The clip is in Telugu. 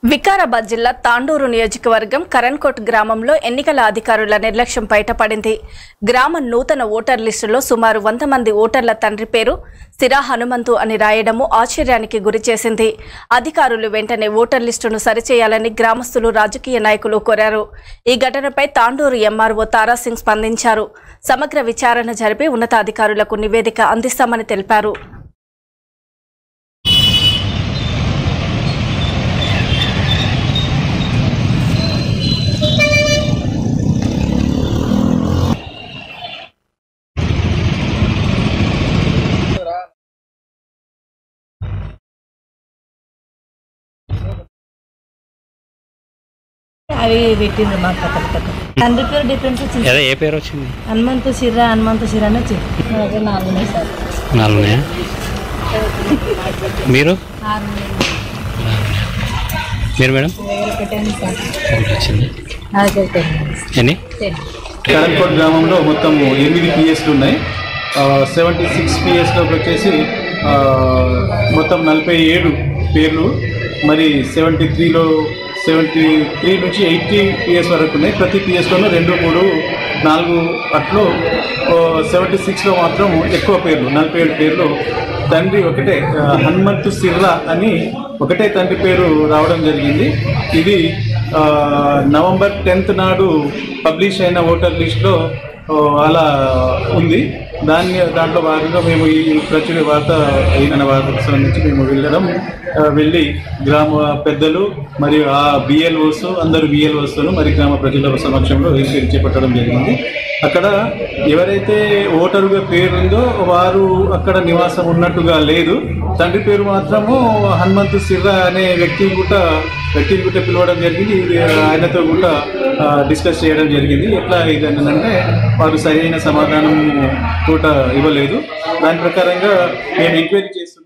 వికారాబాద్ జిల్లా తాండూరు నియోజకవర్గం కరణ్కోట్ గ్రామంలో ఎన్నికల అధికారుల నిర్లక్ష్యం బయటపడింది గ్రామ నూతన ఓటర్ లిస్టులో సుమారు వంద మంది ఓటర్ల తండ్రి పేరు సిరా హనుమంతు అని రాయడము ఆశ్చర్యానికి గురిచేసింది అధికారులు వెంటనే ఓటర్ లిస్టును సరిచేయాలని గ్రామస్తులు రాజకీయ నాయకులు కోరారు ఈ ఘటనపై తాండూరు ఎంఆర్ఓ తారాసింగ్ స్పందించారు సమగ్ర విచారణ జరిపి ఉన్నతాధికారులకు నివేదిక అందిస్తామని తెలిపారు అవి పెట్టిండ్రు మా కథలు తండ్రి పేరు డిఫరెన్స్ వచ్చింది అదే ఏ పేరు వచ్చింది హనుమంతు శిర హనుమంతు శిర అని వచ్చింది మా దగ్గర నాలుగు ఉన్నాయి సార్ నాలుగు ఉన్నాయా మీరు ఆరు ఉన్నాయి. మీరు మేడం మా దగ్గర పెట్టండి సార్ ఒకటి వచ్చింది నా దగ్గర పెట్టండి ఎన్ని టెన్ కరణ్కోట్ గ్రామంలో మొత్తం ఎనిమిది పిఎస్లు ఉన్నాయి సెవెంటీ సిక్స్ పిఎస్లోకి వచ్చేసి ఆ, మొత్తం నలభై ఏడు పేర్లు మరి సెవెంటీ త్రీలో సెవెంటీ త్రీ నుంచి ఎయిటీ పిఎస్ వరకు ఉన్నాయి ప్రతి పిఎస్లోనూ రెండు మూడు నాలుగు అట్లు సెవెంటీ సిక్స్లో మాత్రం ఎక్కువ పేర్లు నలభై ఏడు పేర్లు తండ్రి ఒకటే ఆ, హనుమంతు సిర్రా అని ఒకటే తండ్రి పేరు రావడం జరిగింది ఇది ఆ, నవంబర్ టెన్త్ నాడు పబ్లిష్ అయిన ఓటర్ లిస్ట్లో ఓ, అలా ఉంది దాన్ని దాంట్లో భాగంగా మేము ఈ ప్రచుర వార్త అయిన వార్తకు సంబంధించి మేము వెళ్ళడం ఆ, వెళ్ళి గ్రామ పెద్దలు మరియు ఆ బిఎల్ఓస్ అందరు బిఎల్ఓస్ను మరి గ్రామ ప్రజల సమక్షంలో ఎంక్వైరీ చేపట్టడం జరిగింది అక్కడ ఎవరైతే ఓటరుగా పేరుందో వారు అక్కడ నివాసం ఉన్నట్టుగా లేదు తండ్రి పేరు మాత్రము హనుమంతు సిర్రా అనే వ్యక్తి కూడా వ్యక్తిని కూడా పిలవడం జరిగింది ఇది ఆయనతో కూడా ఆ, డిస్కస్ చేయడం జరిగింది ఎట్లా ఇది అంటే వారు సరైన సమాధానం కూడా ఇవ్వలేదు దాని ప్రకారంగా మేము ఎంక్వైరీ చేస్తున్నాం